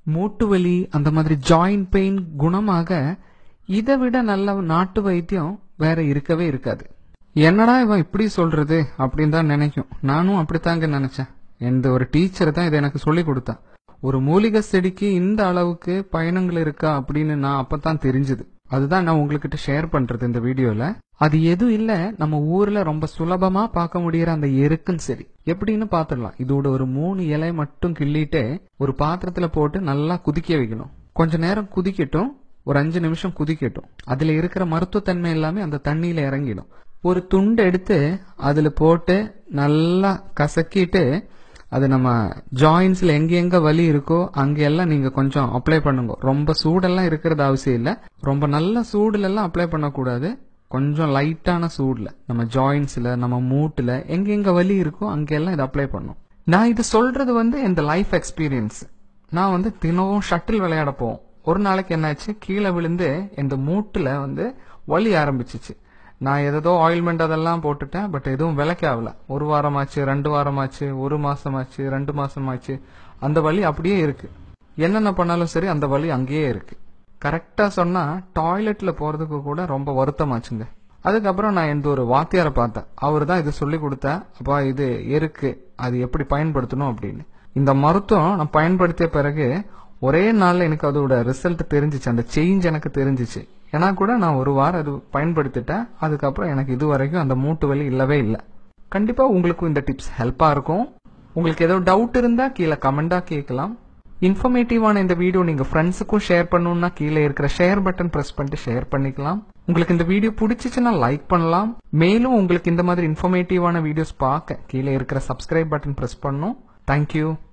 மூட்டு வலி அந்த மாதிரி ஜாயிண்ட் பெயின் குணமாக இதை விட நல்ல நாட்டு வைத்தியம் வேற இருக்கவே இருக்காது என்னடா இவன் இப்படி சொல்றது அப்படின்னு தான் நினைக்கும் நானும் அப்படித்தாங்க நினைச்சேன் எந்த ஒரு டீச்சர் தான் இதை எனக்கு சொல்லி கொடுத்தா ஒரு மூலிகை செடிக்கு இந்த அளவுக்கு பயணங்கள் இருக்கா அப்படின்னு நான் அப்பதான் தெரிஞ்சது அதுதான் நான் உங்ககிட்ட ஷேர் பண்றது இந்த வீடியோல அது எதுவும் இல்ல நம்ம ஊர்ல ரொம்ப சுலபமா பார்க்க முடியற அந்த எருக்கன் செடி எப்படின்னு பாத்துடலாம் இதோட ஒரு மூணு இலை மட்டும் கிள்ளிட்டு ஒரு பாத்திரத்துல போட்டு நல்லா குதிக்க வைக்கணும் கொஞ்ச நேரம் குதிக்கட்டும் ஒரு அஞ்சு நிமிஷம் குதிக்கட்டும் அதுல இருக்கிற மருத்துவத்தன்மை எல்லாமே அந்த தண்ணியில இறங்கிடும் ஒரு துண்டு எடுத்து அதுல போட்டு நல்லா கசக்கிட்டு அது நம்ம ஜாயின்ஸ்ல எங்க எங்க வலி இருக்கோ அங்க எல்லாம் நீங்க கொஞ்சம் அப்ளை பண்ணுங்க ரொம்ப சூடெல்லாம் இருக்கிறது அவசியம் இல்ல ரொம்ப நல்ல சூடுல எல்லாம் அப்ளை பண்ணக்கூடாது கொஞ்சம் லைட்டான சூடுல நம்ம ஜாயின்ஸ்ல நம்ம மூட்டுல எங்க எங்க வலி இருக்கோ அங்க எல்லாம் இதை அப்ளை பண்ணும் நான் இது சொல்றது வந்து இந்த லைஃப் எக்ஸ்பீரியன்ஸ் நான் வந்து தினமும் ஷட்டில் விளையாட போவோம் ஒரு நாளைக்கு என்னாச்சு கீழே விழுந்து இந்த மூட்டுல வந்து வலி ஆரம்பிச்சிச்சு நான் ஏதோ ஆயில்மெண்ட் அதெல்லாம் போட்டுட்டேன் பட் எதுவும் விலைக்கு ஆகல ஒரு வாரமாச்சு ரெண்டு வாரமாச்சு ஒரு மாசமாச்சு ரெண்டு மாசமாச்சு அந்த வலி அப்படியே இருக்கு என்னென்ன பண்ணாலும் சரி அந்த வலி அங்கேயே இருக்கு கரெக்டா சொன்னா டாய்லெட்ல போறதுக்கு கூட ரொம்ப வருத்தமாச்சுங்க அதுக்கப்புறம் நான் எந்த ஒரு வாத்தியாரை பார்த்தேன் அவர் தான் இது சொல்லி கொடுத்தா அப்பா இது இருக்கு அது எப்படி பயன்படுத்தணும் அப்படின்னு இந்த மருத்துவம் நான் பயன்படுத்திய பிறகு ஒரே நாள்ல எனக்கு அதோட ரிசல்ட் தெரிஞ்சிச்சு அந்த சேஞ்ச் எனக்கு தெரிஞ்சிச்சு ஏன்னா கூட நான் ஒரு வாரம் அது பயன்படுத்திட்டேன் அதுக்கப்புறம் எனக்கு இது வரைக்கும் அந்த மூட்டு வலி இல்லவே இல்லை கண்டிப்பா உங்களுக்கு இந்த டிப்ஸ் ஹெல்ப்பா இருக்கும் உங்களுக்கு ஏதோ டவுட் இருந்தா கீழே கமெண்டா கேட்கலாம் இன்ஃபர்மேட்டிவான இந்த வீடியோ நீங்க ஃப்ரெண்ட்ஸுக்கும் ஷேர் பண்ணணும்னா கீழே இருக்கிற ஷேர் பட்டன் பிரஸ் பண்ணிட்டு ஷேர் பண்ணிக்கலாம் உங்களுக்கு இந்த வீடியோ பிடிச்சிச்சுன்னா லைக் பண்ணலாம் மேலும் உங்களுக்கு இந்த மாதிரி இன்ஃபர்மேட்டிவான வீடியோஸ் பார்க்க கீழே இருக்கிற சப்ஸ்கிரைப் பட்டன் பிரஸ் பண்ணணும் தேங்க்யூ